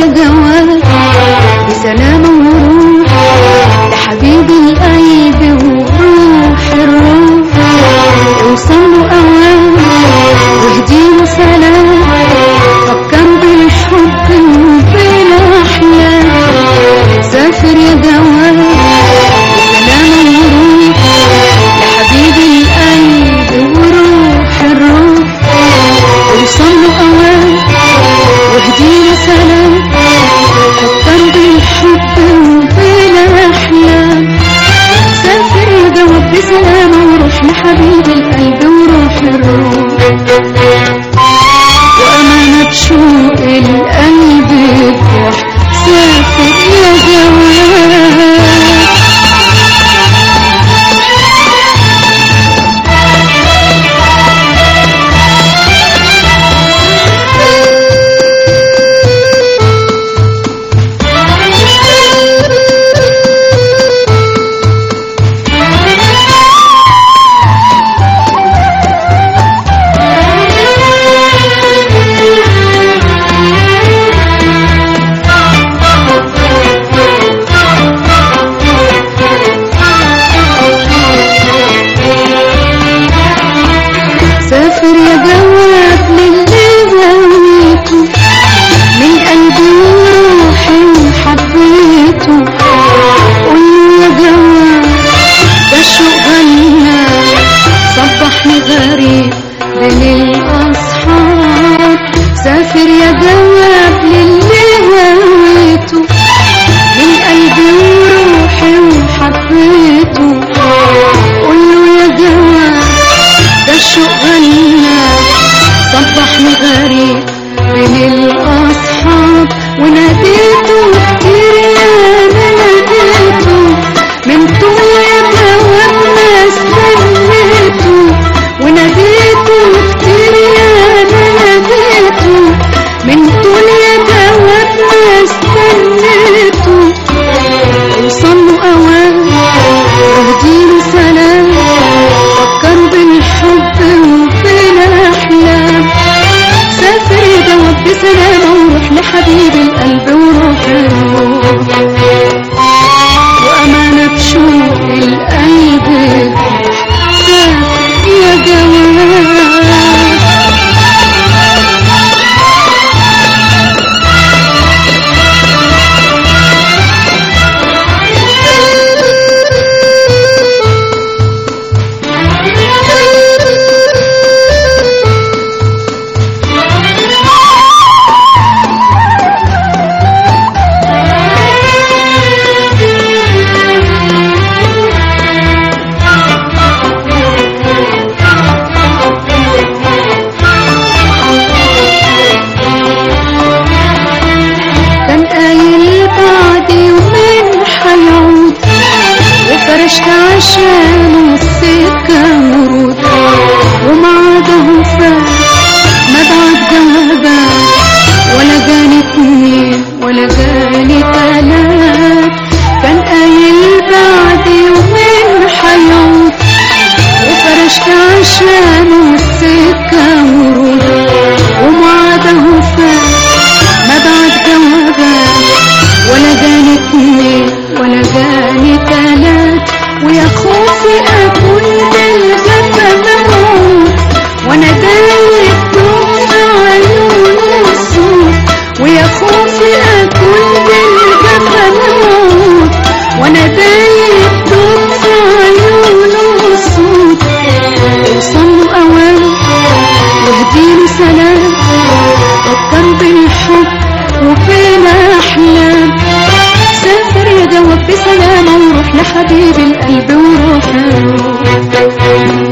يا جواد بسلامة وروح لحبيب القلب وروح الروح اوصلوا اوان واهديله سلام فكر بالحب وبالاحلام سافر يا جواد بسلامة وروح لحبيب القلب وروح الروح اوصلوا اوان واهديله سلام فكر بالحب وبالاحلام سافر يا جواد بسلامة وروح لحبيب القلب وروح الروح وأمانة شوق القلب تروح سافر يا جواد سافر يا جواد للي هويته من قلبي وروحي وحبيته قولي يا جواد ده الشوق غنى صبحني غريب بين الأصحاب سافر يا جواد للي هويته من قلبي وروحي وحبيته قوله يا جواد ده الشوق غنى صبحني غريب بين الأصحاب وناديته كتير يا أنا ناديته من طول يا جواد ما استنيته وناديته كتير يا أنا ناديته من طول يا جواد ما استنيته وصلوا أوان واهديله سلام فكر بالحب وبالأحلام سافر يا جواد بسلامة وروح لحبيب القلب وروح الروح وأمانة شوق القلب سافر يا جواد كان قايل بعد يومين حيعود وفرشت عشانه السكة ورود ومعاده فات ما بعد جوابات ولا جاني اتنين ولا جاني تلات كان قايل بعد يومين حيعود وفرشت عشانه السكة ورود ومعاده فات ما بعد جوابات ولا جاني اتنين ولا جاني تلات ويا خوفي اكون بالجنة مموت وانا دايب دوب عيون السود ويا خوفي اكون بالجنة مموت وانا دايب دوب عيون السود وصلوا اوان واهديله سلام فكر بالحب وبالاحلام سافر يا جواب بسلامة وروح لحبيب القلب وروح الروح